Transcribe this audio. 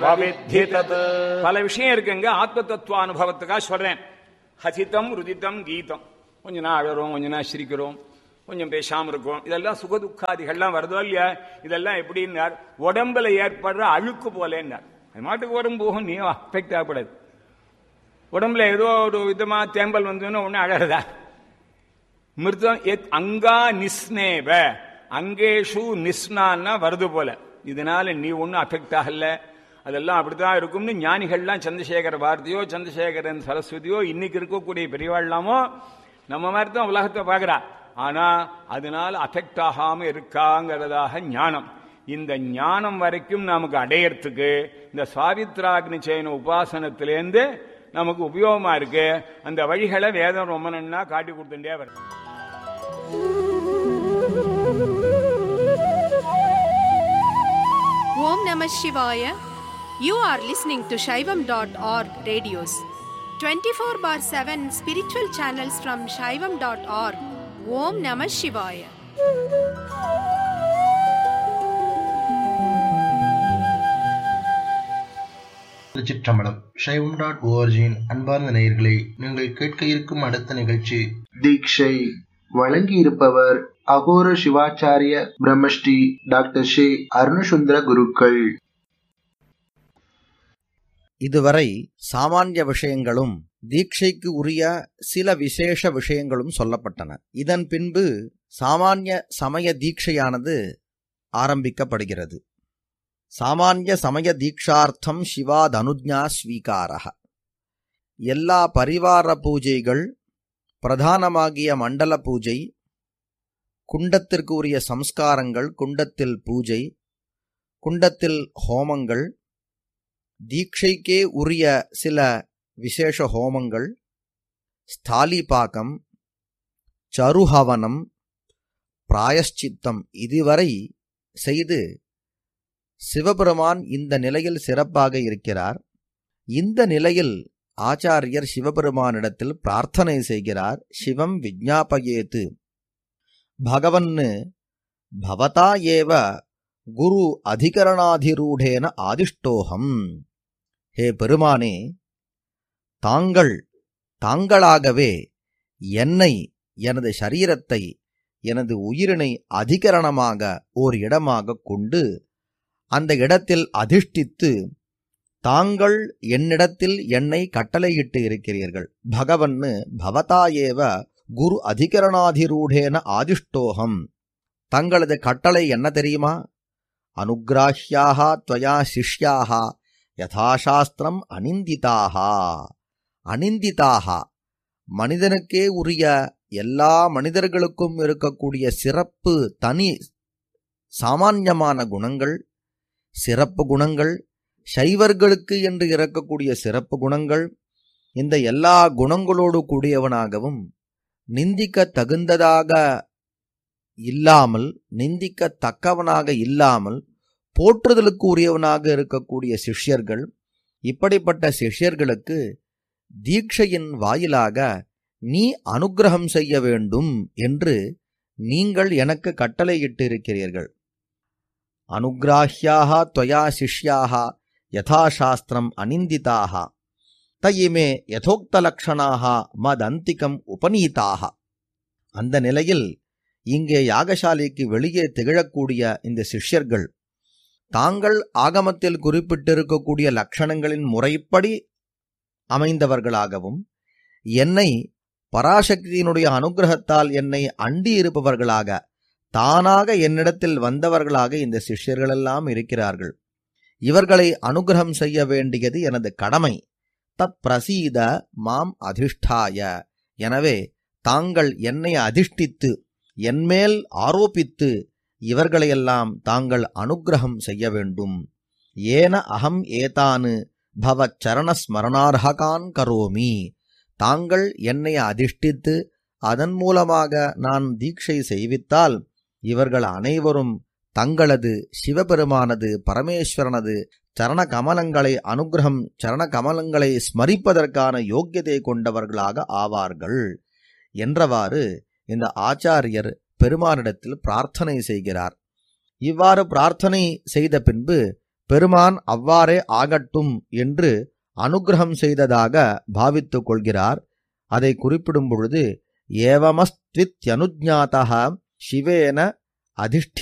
பவித்தி தத் பல விஷயம் இருக்குங்க ஆத்ம தத்துவ அனுபவத்துக்காக சொல்றேன் ஹசிதம் ருதிதம் கீதம் கொஞ்ச நாள் அழறோம் கொஞ்ச நாள் சிரிக்கிறோம் கொஞ்சம் பேசாம இருக்கும் இதெல்லாம் சுக துக்காதிகள்லாம் வருதோ இல்லையா இதெல்லாம் எப்படின்னார் உடம்புல ஏற்படுற அழுக்கு போலேன்னார் அது மாட்டுக்கு வரும் போகும் நீ அஃபெக்ட் ஆகக்கூடாது உடம்புல ஏதோ ஒரு விதமா தேம்பல் வந்ததுன்னு ஒண்ணு அழறதா மிருதம் எத் அங்கா நிஸ்னேவ அங்கேஷு நிஸ்னான்னா வருது போல இதனால நீ ஒன்றும் அஃபெக்ட் ஆகல அதெல்லாம் அப்படித்தான் இருக்கும்னு ஞானிகள்லாம் சந்திரசேகர பாரதியோ சந்திரசேகரன் சரஸ்வதியோ இன்னைக்கு இருக்கக்கூடிய பெரியவாழ்லாமோ நம்ம மாதிரி தான் உலகத்தை பார்க்கறா ஆனா அதனால அஃபெக்ட் ஆகாம இருக்காங்கிறதாக ஞானம் இந்த ஞானம் வரைக்கும் நமக்கு அடையறதுக்கு இந்த சாவித்ராக்னி செய்யன உபாசனத்திலேருந்து நமக்கு உபயோகமா இருக்கு அந்த வழிகளை வேதம் ரொம்ப நன்னா காட்டி கொடுத்துட்டே வருது Om Namah Shivaya. You are listening to Shaivam.org radios. 24 bar 7 spiritual channels from Shaivam.org. Om Namah Shivaya. திருச்சிற்றம்பலம் சைவம் டாட் ஓஆர்ஜியின் அன்பார்ந்த நேயர்களே நீங்கள் கேட்க இருக்கும் அடுத்த நிகழ்ச்சி தீட்சை வழங்கியிருப்பவர் அகோர சிவாச்சாரிய பிரம்மஸ்ரீ டாக்டர் ஷே அருணசுந்தர குருக்கள் இதுவரை சாமானிய விஷயங்களும் தீட்சைக்கு உரிய சில விசேஷ விஷயங்களும் சொல்லப்பட்டன இதன் பின்பு சாமானிய சமய தீட்சையானது ஆரம்பிக்கப்படுகிறது சாமானிய சமய தீட்சார்த்தம் சிவாதனுஜா ஸ்வீகாரக எல்லா பரிவார பூஜைகள் பிரதானமாகிய மண்டல பூஜை குண்டத்திற்கு உரிய சம்ஸ்காரங்கள் குண்டத்தில் பூஜை குண்டத்தில் ஹோமங்கள் தீட்சைக்கே உரிய சில விசேஷ ஹோமங்கள் ஸ்தாலிபாகம் சருஹவனம் பிராயஷ்சித்தம் இதுவரை செய்து சிவபெருமான் இந்த நிலையில் சிறப்பாக இருக்கிறார் இந்த நிலையில் ஆச்சாரியர் சிவபெருமானிடத்தில் பிரார்த்தனை செய்கிறார் சிவம் விஜ்ஞாபயேத்து பகவன்னு பவதா ஏவ குரு அதிகரணாதிரூடேன ஆதிஷ்டோகம் ஹே பெருமானே தாங்கள் தாங்களாகவே என்னை எனது சரீரத்தை எனது உயிரினை அதிகரணமாக ஓர் இடமாக கொண்டு அந்த இடத்தில் அதிஷ்டித்து தாங்கள் என்னிடத்தில் என்னை கட்டளையிட்டு இருக்கிறீர்கள் பகவன்னு பவதாயேவ குரு அதிகரணாதிரூடேன ஆதிஷ்டோகம் தங்களது கட்டளை என்ன தெரியுமா அனுகிராஹ்யாக துவயா சிஷ்யாக யதாசாஸ்திரம் அனிந்திதாக அனிந்திதாக மனிதனுக்கே உரிய எல்லா மனிதர்களுக்கும் இருக்கக்கூடிய சிறப்பு தனி சாமான்யமான குணங்கள் சிறப்பு குணங்கள் சைவர்களுக்கு என்று இருக்கக்கூடிய சிறப்பு குணங்கள் இந்த எல்லா குணங்களோடு கூடியவனாகவும் நிந்திக்க தகுந்ததாக இல்லாமல் நிந்திக்க தக்கவனாக இல்லாமல் போற்றுதலுக்கு உரியவனாக இருக்கக்கூடிய சிஷ்யர்கள் இப்படிப்பட்ட சிஷ்யர்களுக்கு தீட்சையின் வாயிலாக நீ அனுக்கிரகம் செய்ய வேண்டும் என்று நீங்கள் எனக்கு கட்டளையிட்டு இருக்கிறீர்கள் அனுகிராஹ்யாக துவயா சிஷ்யாக யதாசாஸ்திரம் அனிந்திதாக தயிமே யதோக்தலக்ஷணாக மதந்திகம் உபநீதாக அந்த நிலையில் இங்கே யாகசாலைக்கு வெளியே திகழக்கூடிய இந்த சிஷ்யர்கள் தாங்கள் ஆகமத்தில் குறிப்பிட்டிருக்கக்கூடிய லட்சணங்களின் முறைப்படி அமைந்தவர்களாகவும் என்னை பராசக்தியினுடைய அனுகிரகத்தால் என்னை அண்டி இருப்பவர்களாக தானாக என்னிடத்தில் வந்தவர்களாக இந்த சிஷ்யர்களெல்லாம் இருக்கிறார்கள் இவர்களை அனுகிரகம் செய்ய வேண்டியது எனது கடமை தத் பிரசீத மாம் அதிஷ்டாய எனவே தாங்கள் என்னை அதிஷ்டித்து என்மேல் ஆரோபித்து இவர்களையெல்லாம் தாங்கள் அனுக்கிரகம் செய்ய வேண்டும் ஏன அகம் ஏதானு பவச் சரணஸ்மரணார்ஹகான் கரோமி தாங்கள் என்னை அதிஷ்டித்து அதன் மூலமாக நான் தீட்சை செய்வித்தால் இவர்கள் அனைவரும் தங்களது சிவபெருமானது பரமேஸ்வரனது சரண கமலங்களை அனுகிரகம் சரண கமலங்களை ஸ்மரிப்பதற்கான யோக்கியதை கொண்டவர்களாக ஆவார்கள் என்றவாறு இந்த ஆச்சாரியர் பெருமானிடத்தில் பிரார்த்தனை செய்கிறார் இவ்வாறு பிரார்த்தனை செய்த பின்பு பெருமான் அவ்வாறே ஆகட்டும் என்று அனுக்கிரகம் செய்ததாக பாவித்துக் கொள்கிறார் அதை குறிப்பிடும் பொழுது ஏவமஸ்த்வித்யனுஜாதா சிவேன அதிஷ்டி